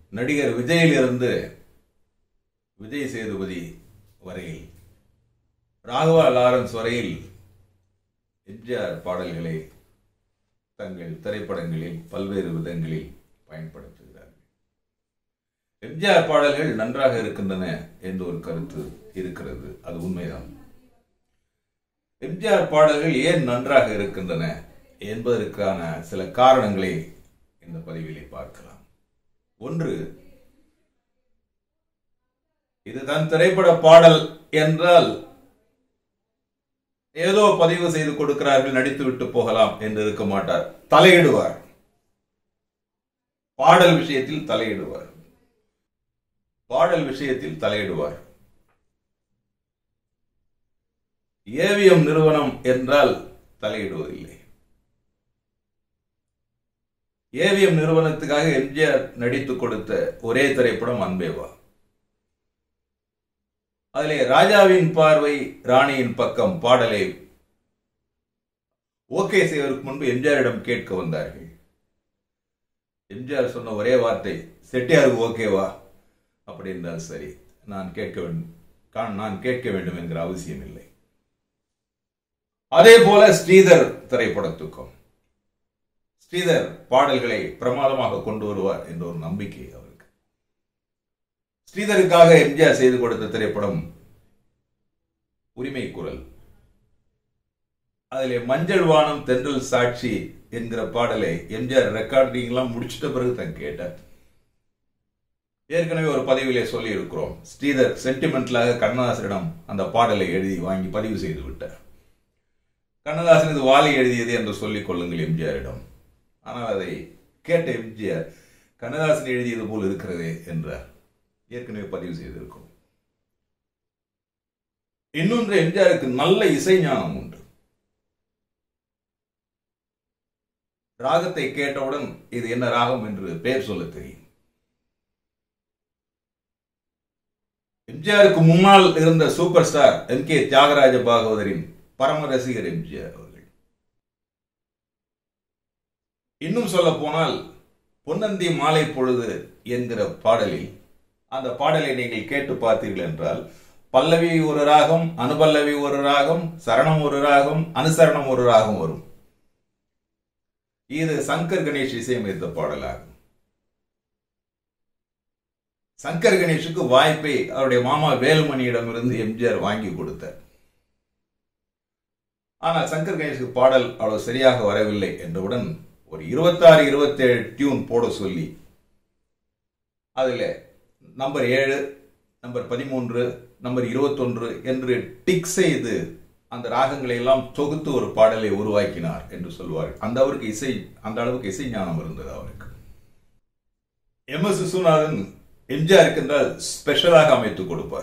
நடிகர் விஜயிலிருந்து விஜய் சேதுபதி வரையில் ராகவா லாரன்ஸ் வரையில் எம்ஜிஆர் பாடல்களை தங்கள் திரைப்படங்களில் பல்வேறு விதங்களில் பயன்படுத்துகிறார்கள் எம்ஜிஆர் பாடல்கள் நன்றாக இருக்கின்றன என்ற ஒரு கருத்து இருக்கிறது அது உண்மைதான் எம்ஜிஆர் பாடல்கள் ஏன் நன்றாக இருக்கின்றன என்பதற்கான சில காரணங்களை இந்த பதிவிலே பார்க்கலாம் ஒன்று இது தன் திரைப்பட பாடல் என்றால் ஏதோ பதிவு செய்து கொடுக்கிறார்கள் நடித்து விட்டு போகலாம் என்று இருக்க மாட்டார் தலையிடுவார் பாடல் விஷயத்தில் தலையிடுவார் பாடல் விஷயத்தில் தலையிடுவார் ஏவிஎம் நிறுவனம் என்றால் தலையிடுவதில்லை ஏவிஎம் நிறுவனத்துக்காக எம்ஜிஆர் நடித்து கொடுத்த ஒரே திரைப்படம் அன்பேவா அதிலே ராஜாவின் பார்வை ராணியின் பக்கம் பாடலை ஓகே செய்வதற்கு முன்பு எம்ஜிஆரிடம் கேட்க வந்தார்கள் எம்ஜிஆர் சொன்ன ஒரே வார்த்தை செட்டியாருக்கு ஓகேவா அப்படி என்றால் சரி நான் கேட்க வேண்டும் நான் கேட்க வேண்டும் என்கிற அவசியம் இல்லை அதே போல ஸ்ரீதர் திரைப்படத்துக்கும் ஸ்ரீதர் பாடல்களை பிரமாதமாக கொண்டு வருவார் என்ற ஒரு நம்பிக்கை அவருக்கு ஸ்ரீதருக்காக எம்ஜிஆர் செய்து கொடுத்த திரைப்படம் உரிமை குரல் அதிலே மஞ்சள் வானம் தென்றல் சாட்சி என்கிற பாடலை எம்ஜிஆர் ரெக்கார்டிங் எல்லாம் முடிச்சிட்ட பிறகு தான் கேட்டார் ஏற்கனவே ஒரு பதிவிலே சொல்லி இருக்கிறோம் ஸ்ரீதர் சென்டிமெண்டலாக கண்ணதாசனிடம் அந்த பாடலை எழுதி வாங்கி பதிவு செய்து விட்டார் கண்ணதாசன் இது வாலி எழுதியது என்று சொல்லிக் கொள்ளுங்கள் எம்ஜிஆரிடம் ஆனால் அதை கேட்ட எம்ஜிஆர் கண்ணதாசன் எழுதியது போல் இருக்கிறதே என்றார் ஏற்கனவே பதிவு செய்திருக்கும் இன்னொன்று எம்ஜிஆருக்கு நல்ல இசை ஞானம் உண்டு ராகத்தை கேட்டவுடன் இது என்ன ராகம் என்று பெயர் சொல்ல தெரியும் எம்ஜிஆருக்கு முன்னால் இருந்த super star M K Thyagaraja பாகவதரின் பரம ரசிகர் எம்ஜிஆர் அவர்கள் இன்னும் சொல்ல போனால் பொன்னந்தி மாலை பொழுது என்கிற பாடலில் அந்த பாடலை நீங்கள் கேட்டு பார்த்தீர்கள் என்றால் பல்லவி ஒரு ராகம் அனுபல்லவி ஒரு ராகம் சரணம் ஒரு ராகம் அனுசரணம் ஒரு ராகம் வரும் இது சங்கர் கணேஷ் இசையமைத்த பாடலாகும் சங்கர் கணேஷுக்கு வாய்ப்பை அவருடைய மாமா வேலுமணியிடமிருந்து எம்ஜிஆர் வாங்கி கொடுத்தார் ஆனால் சங்கர் கணேஷுக்கு பாடல் அவ்வளவு சரியாக வரவில்லை என்றவுடன் ஒரு இருபத்தாறு இருபத்தேழு டியூன் போட சொல்லி அதில் நம்பர் ஏழு நம்பர் பதிமூன்று நம்பர் இருபத்தொன்று என்று டிக் செய்து அந்த ராகங்களை எல்லாம் தொகுத்து ஒரு பாடலை உருவாக்கினார் என்று சொல்வார் அந்த அவருக்கு இசை அந்த அளவுக்கு இசை ஞானம் இருந்தது அவருக்கு எம் எஸ் விஸ்வநாதன் எம்ஜிஆருக்கு என்றால் ஸ்பெஷலாக அமைத்து கொடுப்பார்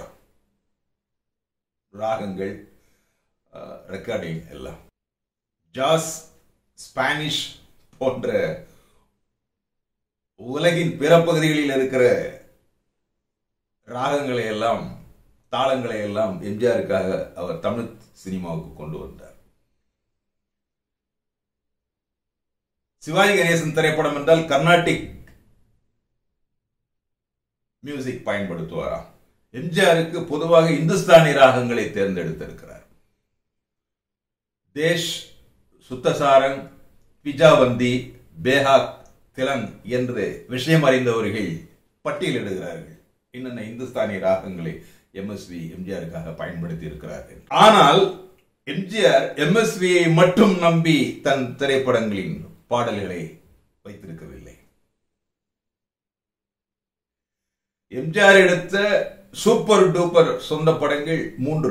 ராகங்கள் ரெக்கார்டிங் எல்லாம் ஜாஸ் ஸ்பானிஷ் போன்ற உலகின் பிற பகுதிகளில் இருக்கிற ராகங்களை எல்லாம் தாளங்களை எல்லாம் எம்ஜிஆருக்காக அவர் தமிழ் சினிமாவுக்கு கொண்டு வந்தார் சிவாஜி கணேசன் திரைப்படம் என்றால் கர்நாடிக் மியூசிக் பயன்படுத்துவாரா எம்ஜிஆருக்கு பொதுவாக இந்துஸ்தானி ராகங்களை தேர்ந்தெடுத்திருக்கிறார் தேஷ் சுத்தசாரங் பிஜாவந்தி பேஹாக் திலங் என்று விஷயம் அறிந்தவர்கள் பட்டியலிடுகிறார்கள் என்னென்ன இந்துஸ்தானி ராகங்களை எம்எஸ்வி எம்ஜிஆருக்காக பயன்படுத்தி இருக்கிறார்கள் ஆனால் எம்ஜிஆர் எம்எஸ்வியை மட்டும் நம்பி தன் திரைப்படங்களின் பாடல்களை வைத்திருக்கவில்லை எம்ஜிஆர் எடுத்த சூப்பர் டூப்பர் சொந்த படங்கள் மூன்று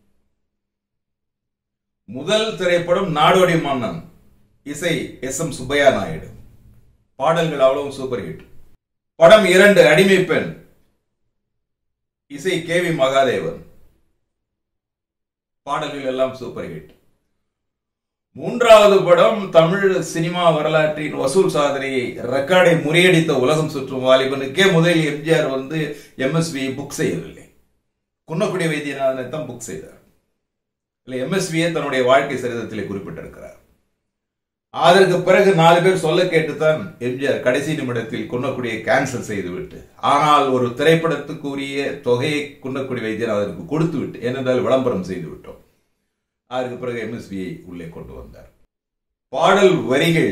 முதல் திரைப்படம் நாடோடி மன்னன் இசை எஸ் எம் சுப்பையா நாயுடு பாடல்கள் அவ்வளவு சூப்பர் ஹிட் படம் இரண்டு அடிமை பெண் இசை கே வி மகாதேவன் பாடல்கள் எல்லாம் சூப்பர் ஹிட் மூன்றாவது படம் தமிழ் சினிமா வரலாற்றின் வசூல் சாதனையை ரெக்கார்டை முறியடித்த உலகம் சுற்றும் வாலிபனுக்கே முதலில் எம்ஜிஆர் வந்து எம்எஸ்வி புக் செய்யவில்லை குன்னக்குடி வைத்தியநாதனை தான் புக் செய்தார் இல்லை எம்எஸ்வியே தன்னுடைய வாழ்க்கை சரிதத்திலே குறிப்பிட்டிருக்கிறார் அதற்கு பிறகு நாலு பேர் சொல்ல கேட்டுத்தான் எம்ஜிஆர் கடைசி நிமிடத்தில் குன்னக்குடியை கேன்சல் செய்துவிட்டு ஆனால் ஒரு திரைப்படத்துக்குரிய தொகையை குன்னக்குடி வைத்தியர் அதற்கு கொடுத்து விட்டு ஏனென்றால் விளம்பரம் செய்து விட்டோம் அதற்கு பிறகு எம்எஸ்பியை உள்ளே கொண்டு வந்தார் பாடல் வரிகள்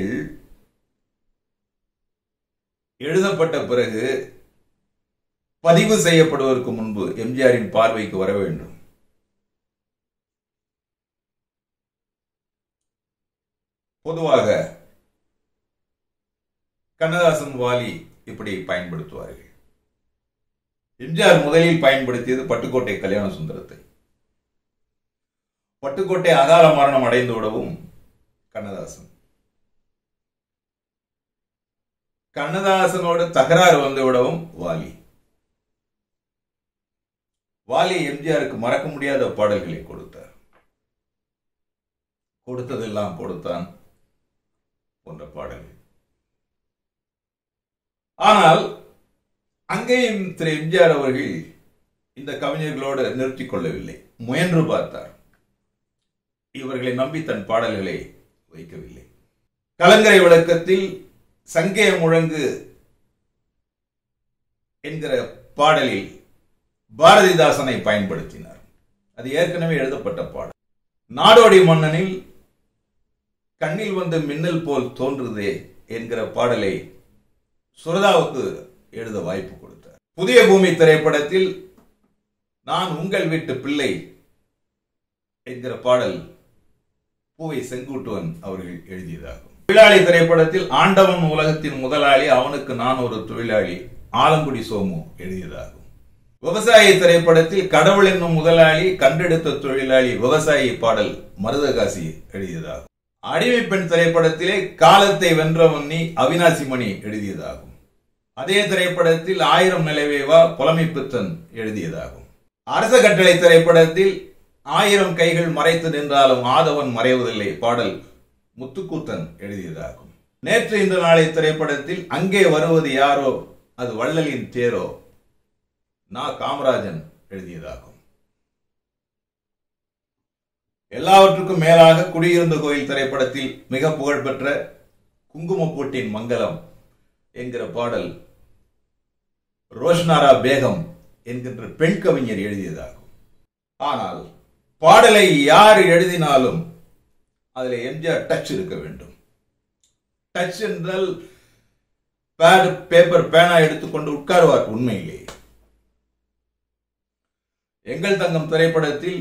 எழுதப்பட்ட பிறகு பதிவு செய்யப்படுவதற்கு முன்பு எம்ஜிஆரின் பார்வைக்கு வர வேண்டும் பொதுவாக கண்ணதாசன் வாலி இப்படி பயன்படுத்துவார்கள் எம்ஜிஆர் முதலில் பயன்படுத்தியது பட்டுக்கோட்டை கல்யாண சுந்தரத்தை பட்டுக்கோட்டை அகால மரணம் அடைந்து விடவும் கண்ணதாசன் கண்ணதாசனோடு தகராறு வந்து விடவும் வாலி வாலி எம்ஜிஆருக்கு மறக்க முடியாத பாடல்களை கொடுத்தார் கொடுத்ததெல்லாம் கொடுத்தான் போன்ற பாடல்கள் ஆனால் அங்கேயும் திரு எம்ஜிஆர் அவர்கள் இந்த கவிஞர்களோடு நிறுத்திக் கொள்ளவில்லை முயன்று பார்த்தார் இவர்களை நம்பி தன் பாடல்களை வைக்கவில்லை கலங்கரை விளக்கத்தில் சங்கே முழங்கு என்கிற பாடலில் பாரதிதாசனை பயன்படுத்தினார் அது ஏற்கனவே எழுதப்பட்ட பாடல் நாடோடி மன்னனில் கண்ணில் வந்து மின்னல் போல் தோன்றுதே என்கிற பாடலை சுரதாவுக்கு எழுத வாய்ப்பு கொடுத்தார் புதிய பூமி திரைப்படத்தில் நான் உங்கள் வீட்டு பிள்ளை என்கிற பாடல் பூவை செங்குட்டுவன் அவர்கள் எழுதியதாகும் தொழிலாளி திரைப்படத்தில் ஆண்டவன் உலகத்தின் முதலாளி அவனுக்கு நான் ஒரு தொழிலாளி ஆலங்குடி சோமு எழுதியதாகும் விவசாயி திரைப்படத்தில் கடவுள் என்னும் முதலாளி கண்டெடுத்த தொழிலாளி விவசாயி பாடல் மருதகாசி எழுதியதாகும் அடிமை பெண் திரைப்படத்திலே காலத்தை வென்றவன் நீ அவினாசி மணி எழுதியதாகும் அதே திரைப்படத்தில் ஆயிரம் நிலவேவா புலமை பித்தன் எழுதியதாகும் அரச கட்டளை திரைப்படத்தில் ஆயிரம் கைகள் மறைத்து நின்றாலும் ஆதவன் மறைவதில்லை பாடல் முத்துக்கூத்தன் எழுதியதாகும் நேற்று இந்த நாளை திரைப்படத்தில் அங்கே வருவது யாரோ அது வள்ளலின் தேரோ நா காமராஜன் எழுதியதாகும் எல்லாவற்றுக்கும் மேலாக குடியிருந்த கோயில் திரைப்படத்தில் மிக புகழ்பெற்ற குங்குமப்பூட்டின் மங்கலம் என்கிற பாடல் ரோஷ்னாரா பேகம் என்கின்ற பெண் கவிஞர் எழுதியதாகும் ஆனால் பாடலை யார் எழுதினாலும் அதில் எம்ஜிஆர் டச் இருக்க வேண்டும் டச் என்றால் பேட் பேப்பர் பேனா எடுத்துக்கொண்டு உட்காருவார் உண்மையிலே எங்கள் தங்கம் திரைப்படத்தில்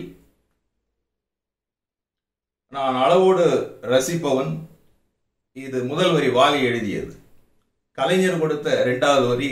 நான் அளவோடு ரசிப்பவன் இது முதல் வரி வாலி எழுதியது கலைஞர் கொடுத்த இரண்டாவது வரி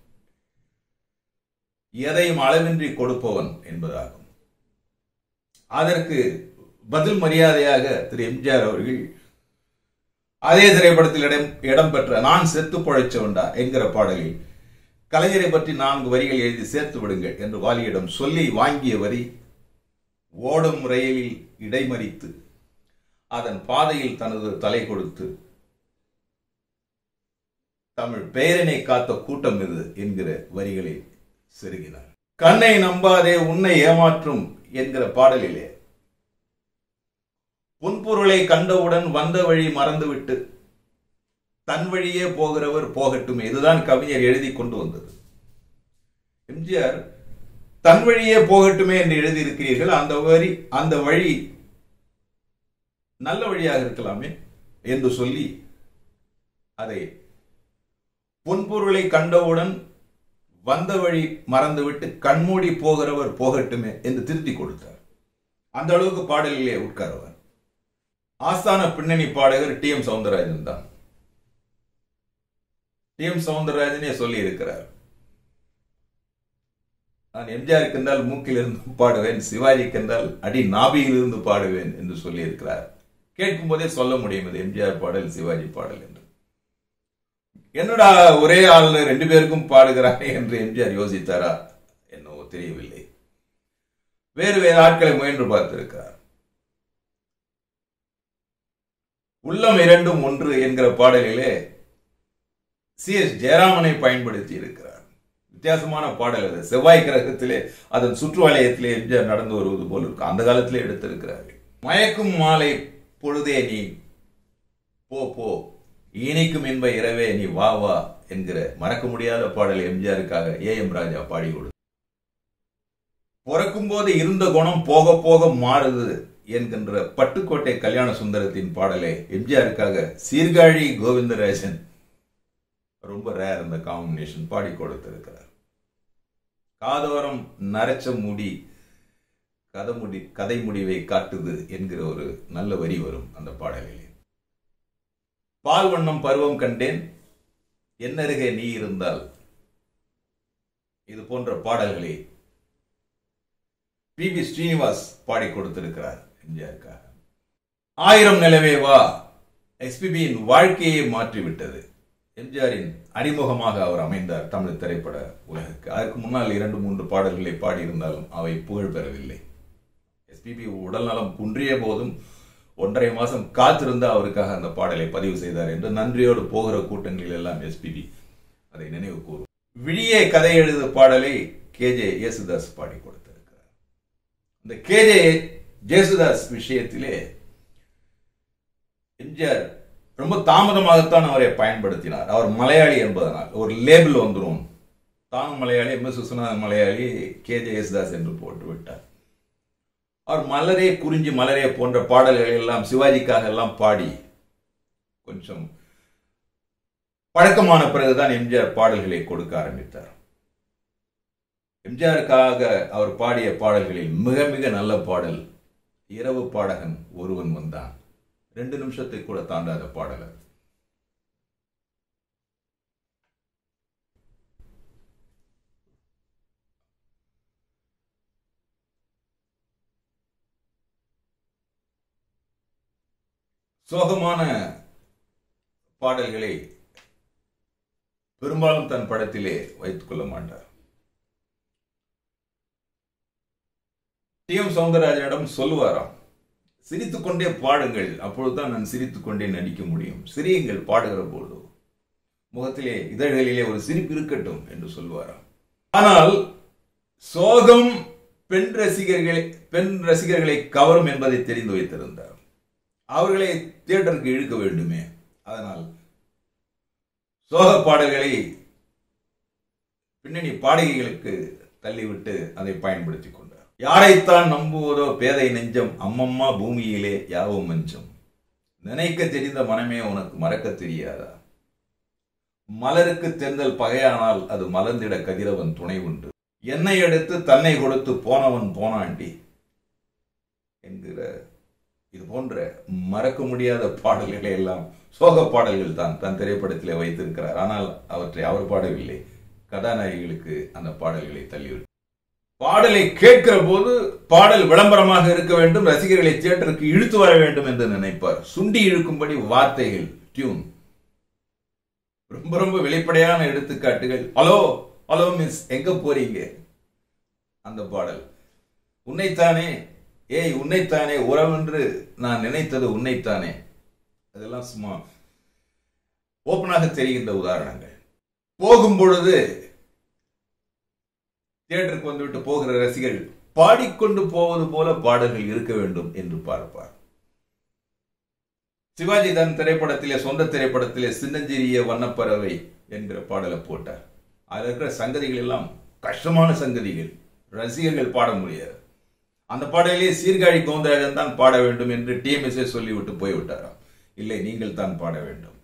எதையும் அளவின்றி கொடுப்பவன் என்பதாகும் அதற்கு பதில் மரியாதையாக திரு எம்ஜிஆர் அவர்கள் அதே திரைப்படத்தில் இடம் இடம்பெற்ற நான் செத்து பழைச்சவண்டா என்கிற பாடலில் கலைஞரை பற்றி நான்கு வரிகள் எழுதி சேர்த்து விடுங்கள் என்று வாலியிடம் சொல்லி வாங்கிய வரி ஓடும் ரயிலில் இடைமறித்து அதன் பாதையில் தனது தலை கொடுத்து தமிழ் பெயரினை காத்த கூட்டம் இது என்கிற வரிகளை செருகினார் கண்ணை நம்பாதே உன்னை ஏமாற்றும் என்கிற பாடலிலே புன்பொருளை கண்டவுடன் வந்த வழி மறந்துவிட்டு தன் வழியே போகிறவர் போகட்டும் இதுதான் கவிஞர் எழுதி கொண்டு வந்தது எம்ஜிஆர் தன் வழியே போகட்டுமே என்று எழுதியிருக்கிறீர்கள் அந்த வரி அந்த வழி நல்ல வழியாக இருக்கலாமே என்று சொல்லி அதை பொன்பொருளை கண்டவுடன் வந்த வழி மறந்துவிட்டு கண்மூடி போகிறவர் போகட்டுமே என்று திருத்தி கொடுத்தார் அந்த அளவுக்கு பாடலிலே உட்காருவார் ஆஸ்தான பின்னணி பாடகர் டி எம் சவுந்தரராஜன் தான் டி எம் சவுந்தரராஜனே சொல்லி இருக்கிறார் நான் எம்ஜிஆருக்கு என்றால் மூக்கில் இருந்து பாடுவேன் சிவாஜிக்கு என்றால் அடி நாபியில் இருந்து பாடுவேன் என்று சொல்லி இருக்கிறார் கேட்கும் போதே சொல்ல முடியும் இது எம்ஜிஆர் பாடல் சிவாஜி பாடல் என்று என்னடா ஒரே ஆள் ரெண்டு பேருக்கும் பாடுகிறானே என்று எம்ஜிஆர் யோசித்தாரா என்னவோ தெரியவில்லை வேறு வேறு ஆட்களை முயன்று பார்த்திருக்கிறார் உள்ளம் இரண்டும் ஒன்று என்கிற பாடலிலே சி எஸ் ஜெயராமனை பயன்படுத்தி இருக்கிறார் வித்தியாசமான பாடல் அது செவ்வாய் கிரகத்திலே அதன் சுற்று வலயத்திலே எம்ஜிஆர் நடந்து வருவது போல் இருக்கும் அந்த காலத்திலே எடுத்திருக்கிறார்கள் மயக்கும் மாலை பொழுதே நீ போ போ இனிக்கும் இன்ப இரவே நீ வா வா என்கிற மறக்க முடியாத பாடல் எம்ஜிஆருக்காக ஏ எம் ராஜா பாடி கொடு பிறக்கும் போது இருந்த குணம் போக போக மாறுது என்கின்ற பட்டுக்கோட்டை கல்யாண சுந்தரத்தின் பாடலை எம்ஜிஆருக்காக சீர்காழி கோவிந்தராஜன் ரொம்ப ரேர் இந்த காம்பினேஷன் பாடி கொடுத்திருக்கிறார் காதோரம் நரைச்ச முடி கதை முடி கதை முடிவை காட்டுது என்கிற ஒரு நல்ல வரி வரும் அந்த பாடலிலே பால் வண்ணம் பருவம் கண்டேன் என்னருகே நீ இருந்தால் இது போன்ற பாடல்களை பி பி ஸ்ரீனிவாஸ் பாடி கொடுத்திருக்கிறார் எம்ஜிஆருக்காக ஆயிரம் நிலவே வா எஸ்பிபியின் வாழ்க்கையை மாற்றிவிட்டது எம்ஜிஆரின் அறிமுகமாக அவர் அமைந்தார் தமிழ் திரைப்பட உலகுக்கு அதற்கு முன்னால் இரண்டு மூன்று பாடல்களை பாடியிருந்தாலும் அவை புகழ் பெறவில்லை எஸ்பிபி உடல்நலம் குன்றிய போதும் ஒன்றரை மாசம் காத்திருந்து அவருக்காக அந்த பாடலை பதிவு செய்தார் என்று நன்றியோடு போகிற கூட்டங்களில் எல்லாம் எஸ்பிபி அதை நினைவு கூறும் விழியே கதை எழுது பாடலை கே ஜே யேசுதாஸ் பாடி கொடுத்திருக்கிறார் இந்த கே ஜே ஜேசுதாஸ் விஷயத்திலே எம்ஜிஆர் ரொம்ப தாமதமாகத்தான் அவரை பயன்படுத்தினார் அவர் மலையாளி என்பதனால் ஒரு லேபிள் வந்துடும் தானும் Malayali M S Viswanathan Malayali K J Yesudas என்று போட்டு விட்டார் அவர் மலரே குறிஞ்சி மலரே போன்ற பாடல்களை எல்லாம் சிவாஜிக்காக எல்லாம் பாடி கொஞ்சம் பழக்கமான பிறகுதான் எம்ஜிஆர் பாடல்களை கொடுக்க ஆரம்பித்தார் எம்ஜிஆருக்காக அவர் பாடிய பாடல்களில் மிக மிக நல்ல பாடல் இரவு பாடகன் ஒருவன் வந்தான் ரெண்டு நிமிஷத்தை கூட தாண்டாத பாடல் சோகமான பாடல்களை பெரும்பாலும் தன் படத்திலே வைத்துக் கொள்ள மாட்டார் டி எம் சவுந்தரராஜனிடம் சொல்லுவாராம் சிரித்துக் கொண்டே பாடுங்கள் அப்பொழுதுதான் நான் சிரித்துக் கொண்டே நடிக்க முடியும் சிரியுங்கள் பாடுகிற பொழுது முகத்திலே இதழ்களிலே ஒரு சிரிப்பு இருக்கட்டும் என்று சொல்லுவாராம் ஆனால் சோகம் பெண் ரசிகர்களை பெண் ரசிகர்களை கவரும் என்பதை தெரிந்து வைத்திருந்தார் அவர்களை தியேட்டருக்கு இழுக்க வேண்டுமே அதனால் சோக பாடல்களை பின்னணி பாடகிகளுக்கு தள்ளிவிட்டு அதை பயன்படுத்திக் கொண்டார் யாரைத்தான் நம்புவதோ பேதை நெஞ்சம் அம்மம்மா பூமியிலே யாவும் மஞ்சம் நினைக்க தெரிந்த மனமே உனக்கு மறக்க தெரியாதா மலருக்கு தெந்தல் பகையானால் அது மலர்ந்திட கதிரவன் துணை உண்டு என்னை எடுத்து தன்னை கொடுத்து போனவன் போனாண்டி என்கிற இது போன்ற மறக்க முடியாத பாடல்களை எல்லாம் சோக பாடல்கள் தான் தன் திரைப்படத்திலே வைத்திருக்கிறார் ஆனால் அவற்றை அவர் பாடவில்லை கதாநாயகிகளுக்கு அந்த பாடல்களை தள்ளிவிட்டு பாடலை கேட்கிற போது பாடல் விளம்பரமாக இருக்க வேண்டும் ரசிகர்களை தியேட்டருக்கு இழுத்து வர வேண்டும் என்று நினைப்பார் சுண்டி இழுக்கும்படி வார்த்தைகள் டியூன் ரொம்ப ரொம்ப வெளிப்படையான எடுத்துக்காட்டுகள் ஹலோ ஹலோ மிஸ் எங்க போறீங்க அந்த பாடல் உன்னைத்தானே ஏய் உன்னைத்தானே உறவென்று நான் நினைத்தது உன்னைத்தானே அதெல்லாம் சும்மா ஓப்பனாக தெரிகின்ற உதாரணங்கள் போகும் பொழுது தியேட்டருக்கு வந்துவிட்டு போகிற ரசிகர்கள் பாடிக்கொண்டு போவது போல பாடல்கள் இருக்க வேண்டும் என்று பார்ப்பார் சிவாஜி தன் திரைப்படத்திலே சொந்த திரைப்படத்திலே சின்னஞ்சிறிய வண்ணப்பறவை என்கிற பாடலை போட்டார் அதில் இருக்கிற சங்கதிகள் எல்லாம் கஷ்டமான சங்கதிகள் ரசிகர்கள் பாட முடியாது அந்த பாடலே சீர்காழி கோந்தராஜன் தான் பாட வேண்டும் என்று டிஎம்எஸ்ஏ சொல்லிவிட்டு போய்விட்டாராம் இல்லை நீங்கள் தான் பாட வேண்டும்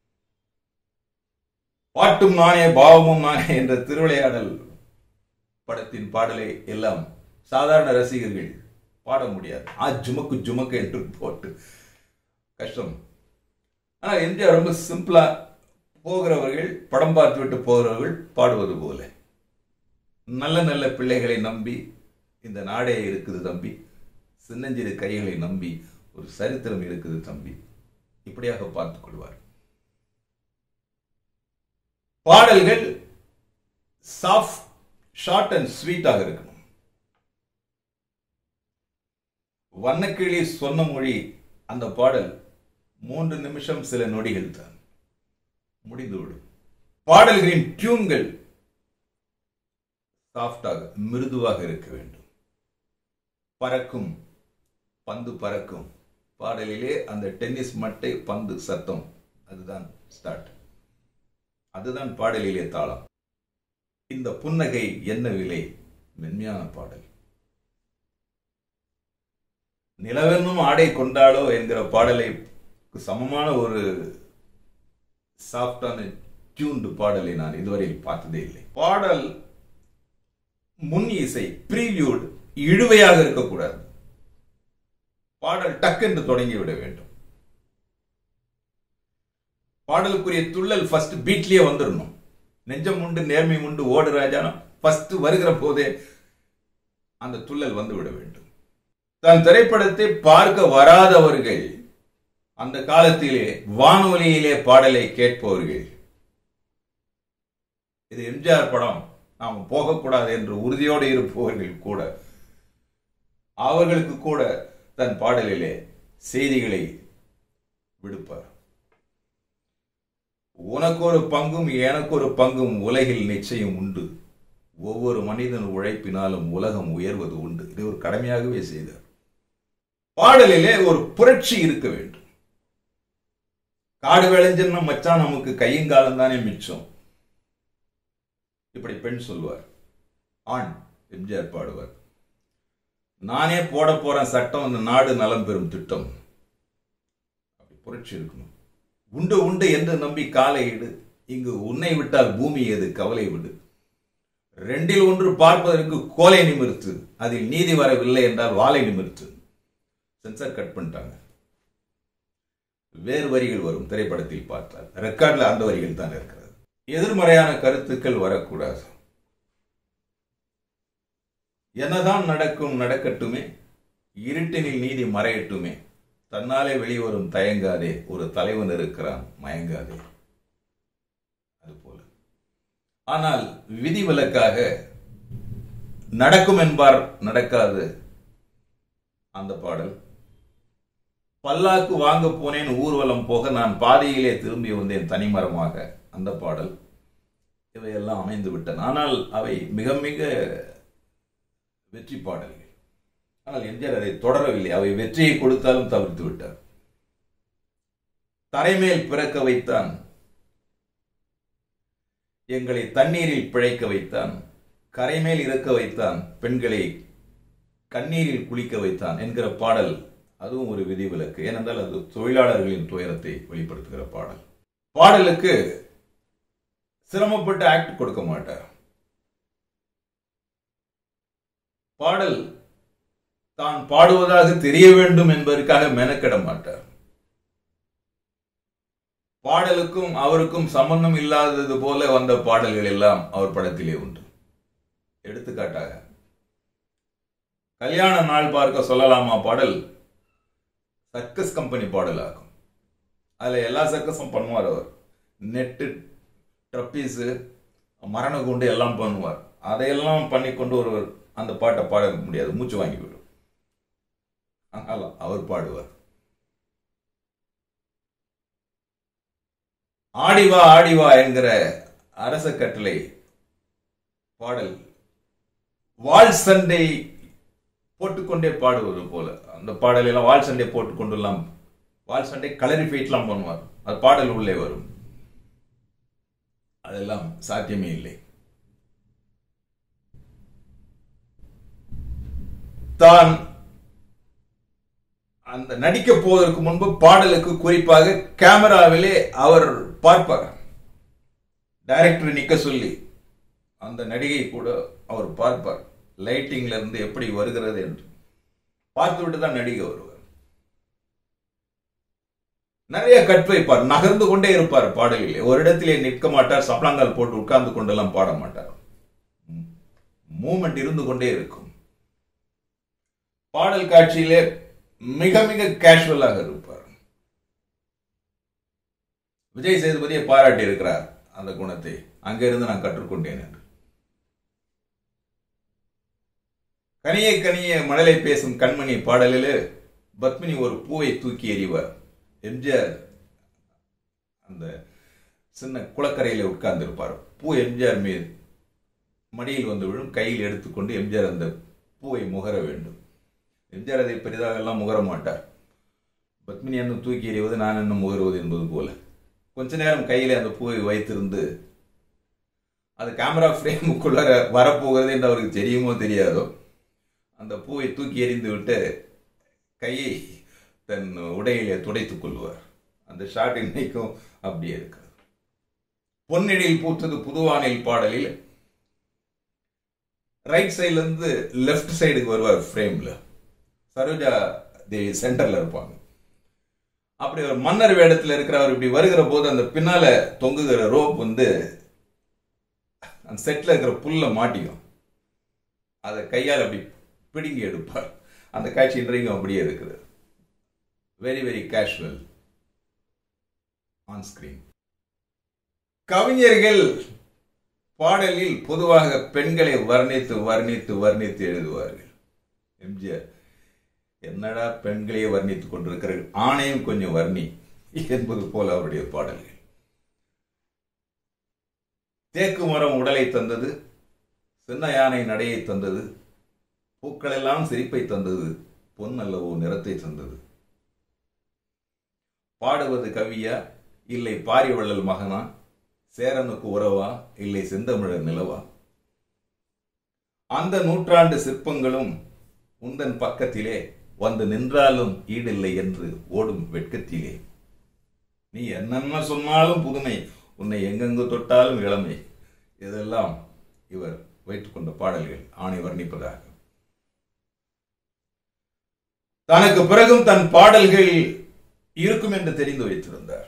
பாட்டும் நானே பாவமும் நானே என்ற திருவிளையாடல் படத்தின் பாடலை எல்லாம் சாதாரண ரசிகர்கள் பாட முடியாது ஆ ஜுமக்கு ஜுமக்கு என்று போட்டு கஷ்டம் ஆனா எம்ஜிஆர் ரொம்ப சிம்பிளா போகிறவர்கள் படம் பார்த்து விட்டு போகிறவர்கள் பாடுவது போல நல்ல நல்ல பிள்ளைகளை நம்பி இந்த நாடே இருக்குது தம்பி சின்னஞ்சிறு கைகளை நம்பி ஒரு சரித்திரம் இருக்குது தம்பி இப்படியாக பார்த்துக் கொள்வார் பாடல்கள் சாஃப்ட் ஷார்ட் அண்ட் ஸ்வீட்டாக இருக்கணும் வண்ணக்கிளி சொன்ன மொழி அந்த பாடல் மூன்று நிமிஷம் சில நொடிகள் தான் முடிந்துவிடும் பாடல்களின் டியூன்கள் சாஃப்டாக மிருதுவாக இருக்க வேண்டும் பறக்கும் பந்து பறக்கும் பாடலிலே அந்த டென்னிஸ் மட்டை பந்து சத்தம் அதுதான் ஸ்டார்ட் அதுதான் பாடலிலே தாளம் இந்த புன்னகை என்ன விலை மென்மையான பாடல் நிலவென்னும் ஆடை கொண்டாளோ என்கிற பாடலை சமமான ஒரு சாஃப்டான டியூன்டு பாடலை நான் இதுவரையில் பார்த்ததே இல்லை பாடல் முன் இசை ப்ரீவியூட் இழுவையாக இருக்கக்கூடாது பாடல் டக்கென்று தொடங்கிவிட வேண்டும் பாடலுக்குரிய துள்ளல் ஃபர்ஸ்ட் பீட்லயே வந்துடணும் நெஞ்சம் உண்டு நேர்மை உண்டு ஓடு ராஜானம் ஃபர்ஸ்ட் வருகிற போதே அந்த துள்ளல் வந்து விட வேண்டும் தன் திரைப்படத்தை பார்க்க வராதவர்கள் அந்த காலத்திலே வானொலியிலே பாடலை கேட்பவர்கள் இது எம்ஜிஆர் படம் நாம் போகக்கூடாது என்று உறுதியோடு இருப்பவர்கள் கூட அவர்களுக்கு கூட தன் பாடலிலே செய்திகளை விடுப்பார் உனக்கு ஒரு பங்கும் எனக்கு ஒரு பங்கும் உலகில் நிச்சயம் உண்டு ஒவ்வொரு மனிதன் உழைப்பினாலும் உலகம் உயர்வது உண்டு இது ஒரு கடமையாகவே செய்தார் பாடலிலே ஒரு புரட்சி இருக்க வேண்டும் காடு விளைஞ்சன்னா மச்சான் நமக்கு கையங்காலம் தானே மிச்சம் இப்படி பெண் சொல்வார் ஆண் எம்ஜிஆர் பாடுவார் நானே போட போறேன் சட்டம் இந்த நாடு நலம் பெறும் திட்டம் அப்படி புரட்சி இருக்கணும் உண்டு உண்டு என்று நம்பி காலை இடு இங்கு உன்னை விட்டால் பூமி எது கவலை விடு ரெண்டில் ஒன்று பார்ப்பதற்கு கோலை நிமிர்த்து அதில் நீதி வரவில்லை என்றால் வாளை நிமிர்த்து சென்சார் கட் பண்ணிட்டாங்க வேறு வரிகள் வரும் திரைப்படத்தில் பார்த்தால் ரெக்கார்ட்ல அந்த வரிகள் தான் இருக்கிறது எதிர்மறையான கருத்துக்கள் வரக்கூடாது என்னதான் நடக்கும் நடக்கட்டுமே இருட்டினில் நீதி மறையட்டுமே தன்னாலே வெளிவரும் தயங்காதே ஒரு தலைவன் இருக்கிறான் மயங்காதே அதுபோல ஆனால் விதிவிலக்காக நடக்கும் என்பார் நடக்காது அந்த பாடல் பல்லாக்கு வாங்க போனேன் ஊர்வலம் போக நான் பாதையிலே திரும்பி வந்தேன் தனிமரமாக அந்த பாடல் இவையெல்லாம் அமைந்து விட்டன ஆனால் அவை மிக மிக வெற்றி பாடல்கள் ஆனால் எம்ஜிஆர் அதை தொடரவில்லை அவை வெற்றியை கொடுத்தாலும் தவிர்த்து விட்டார் தரைமேல் பிறக்க வைத்தான் எங்களை தண்ணீரில் பிழைக்க வைத்தான் கரைமேல் இறக்க வைத்தான் பெண்களை கண்ணீரில் குளிக்க வைத்தான் என்கிற பாடல் அதுவும் ஒரு விதிவிலக்கு ஏனென்றால் அது தொழிலாளர்களின் துயரத்தை வெளிப்படுத்துகிற பாடல் பாடலுக்கு சிரமப்பட்டு ஆக்ட் கொடுக்க மாட்டார் பாடல் தான் பாடுவதாக தெரிய வேண்டும் என்பதற்காக மெனக்கிட மாட்டார் பாடலுக்கும் அவருக்கும் சம்பந்தம் இல்லாதது போல வந்த பாடல்கள் எல்லாம் அவர் படத்திலே உண்டு எடுத்துக்காட்டாக கல்யாண நாள் பார்க்க சொல்லலாமா பாடல் சர்க்கஸ் கம்பெனி பாடல் ஆகும் அதுல எல்லா சர்க்கஸும் பண்ணுவார் அவர் நெட்டு ட்ரப்பீஸு மரண குண்டு எல்லாம் பண்ணுவார் அதையெல்லாம் பண்ணி கொண்டு ஒருவர் அந்த பாட்டை பாட முடியாது மூச்சு வாங்கிவிடும் ஆனால் அவர் பாடுவார் ஆடிவா ஆடிவா என்கிற அரச கட்டளை பாடல் வாழ் சண்டை போட்டுக்கொண்டே பாடுவது போல அந்த பாடலெல்லாம் வாழ் சண்டை போட்டுக்கொண்டுலாம் வாழ் சண்டை கலரிஃபைட்லாம் பண்ணுவார் அது பாடல் உள்ளே வரும் அதெல்லாம் சாத்தியமே இல்லை தான் அந்த நடிக்க போவதற்கு முன்பு பாடலுக்கு குறிப்பாக கேமராவிலே அவர் பார்ப்பார் டைரக்டர் நிக்க சொல்லி அந்த நடிகை கூட அவர் பார்ப்பார் லைட்டிங்ல இருந்து எப்படி வருகிறது என்று பார்த்துவிட்டு தான் நடிகை வருவார் நிறைய கட் வைப்பார் நகர்ந்து கொண்டே இருப்பார் பாடலிலே ஒரு இடத்திலே நிற்க மாட்டார் சப்ளாங்கால் போட்டு உட்கார்ந்து கொண்டெல்லாம் பாட மாட்டார் மூமெண்ட் இருந்து கொண்டே இருக்கும் பாடல் காட்சியிலே மிக மிக கேஷுவலாக இருப்பார் விஜய் சேதுபதியை பாராட்டி இருக்கிறார் அந்த குணத்தை அங்கிருந்து நான் கற்றுக்கொண்டேன் என்று கனியே கனியே மழலை பேசும் கண்மணி பாடலில் பத்மினி ஒரு பூவை தூக்கி எறிவார் எம்ஜிஆர் அந்த சின்ன குளக்கரையில் உட்கார்ந்து இருப்பார் பூ எம்ஜிஆர் மீது மடியில் வந்து விழும் கையில் எடுத்துக்கொண்டு எம்ஜிஆர் அந்த பூவை முகர வேண்டும் எம்ஜிஆர் அதை பெரிதாக எல்லாம் முகர மாட்டார் பத்மினி என்னும் தூக்கி எறிவது நான் என்னும் முகருவது என்பது போல கொஞ்ச நேரம் கையிலே அந்த பூவை வைத்திருந்து அது கேமரா ஃப்ரேமுக்குள்ளார வரப்போகிறது என்று அவருக்கு தெரியுமோ தெரியாதோ அந்த பூவை தூக்கி எறிந்து விட்டு கையை தன் உடையிலே துடைத்துக் கொள்வார் அந்த ஷாட் இன்னைக்கும் அப்படியே இருக்கிறது பொன்னிடில் பூத்தது புதுவானில் பாடலில் ரைட் சைட்ல இருந்து லெஃப்ட் சைடுக்கு வருவார் ஃப்ரேம்ல சரோஜா தேவி சென்டர்ல இருப்பாங்க அப்படி ஒரு மன்னர் வேடத்தில் இருக்கிறவர் இப்படி வருகிற போது அந்த பின்னால தொங்குகிற ரோப் வந்து அந்த செட்ல இருக்கிற புல்ல மாட்டிக்கும் அதை கையால் அப்படி பிடுங்கி எடுப்பார் அந்த காட்சி இன்றைக்கும் அப்படியே இருக்குது very very casual on screen கவிஞர்கள் பாடலில் பொதுவாக பெண்களை வர்ணித்து வர்ணித்து வர்ணித்து எழுதுவார்கள் எம்ஜிஆர் என்னடா பெண்களையே வர்ணித்துக் கொண்டிருக்கிறார்கள் ஆணையும் கொஞ்சம் வர்ணி என்பது போல அவருடைய பாடல்கள் தேக்கு மரம் உடலை தந்தது சின்ன யானை நடையை தந்தது பூக்களெல்லாம் சிரிப்பை தந்தது பொன் அல்லவோ நிறத்தை தந்தது பாடுவது கவியா இல்லை பாரிவள்ளல் மகனா சேரனுக்கு உறவா இல்லை செந்தமிழர் நிலவா அந்த நூற்றாண்டு சிற்பங்களும் உந்தன் பக்கத்திலே வந்து நின்றாலும் ஈடில்லை என்று ஓடும் வெட்கத்திலே நீ என்னென்ன சொன்னாலும் புதுமை உன்னை எங்கெங்கு தொட்டாலும் இளமை இதெல்லாம் இவர் வைத்துக் கொண்ட பாடல்கள் ஆணை வர்ணிப்பதாக தனக்கு பிறகும் தன் பாடல்கள் இருக்கும் என்று தெரிந்து வைத்திருந்தார்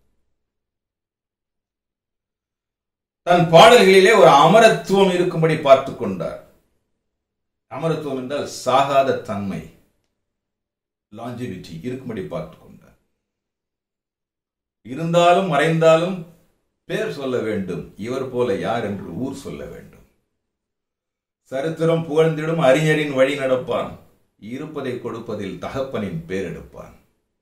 தன் பாடல்களிலே ஒரு அமரத்துவம் இருக்கும்படி பார்த்துக் கொண்டார் அமரத்துவம் என்றால் சாகாத தன்மை லாஞ்சிவிட்டி இருக்கும்படி பார்த்துக் கொண்டார் இருந்தாலும் மறைந்தாலும் பேர் சொல்ல வேண்டும் இவர் போல யார் என்று ஊர் சொல்ல வேண்டும் சரித்திரம் புகழ்ந்திடும் அறிஞரின் வழி நடப்பான் இருப்பதை கொடுப்பதில் தகப்பனின் பேர் எடுப்பான்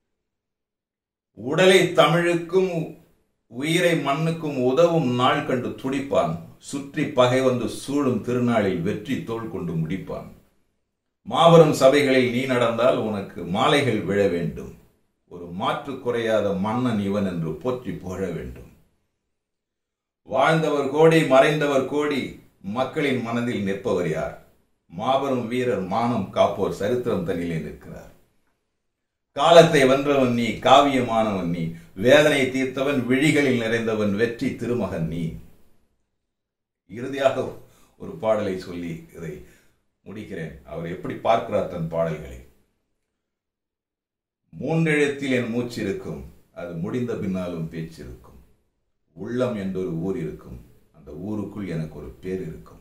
உடலை தமிழுக்கும் உயிரை மண்ணுக்கும் உதவும் நாள் கண்டு துடிப்பான் சுற்றி பகை வந்து சூழும் திருநாளில் வெற்றி தோல் கொண்டு முடிப்பான் மாபெரும் சபைகளில் நீ நடந்தால் உனக்கு மாலைகள் விழ வேண்டும் ஒரு மாற்று குறையாத மன்னன் இவன் என்று போற்றி புகழ வேண்டும் வாழ்ந்தவர் கோடி மறைந்தவர் கோடி மக்களின் மனதில் நிற்பவர் யார் மாபெரும் வீரர் மானம் காப்போர் சரித்திரம் தனிலே நிற்கிறார் காலத்தை வென்றவன் நீ காவியமானவன் நீ வேதனை தீர்த்தவன் விழிகளில் நிறைந்தவன் வெற்றி திருமகன் நீ இறுதியாக ஒரு பாடலை சொல்லி இதை முடிக்கிறேன் அவர் எப்படி பார்க்கிறார் தன் பாடல்களை மூன்றெழுத்தில் என் மூச்சு இருக்கும் அது முடிந்த பின்னாலும் பேச்சு இருக்கும் உள்ளம் என்றொரு ஊர் இருக்கும் அந்த ஊருக்குள் எனக்கு ஒரு பேர் இருக்கும்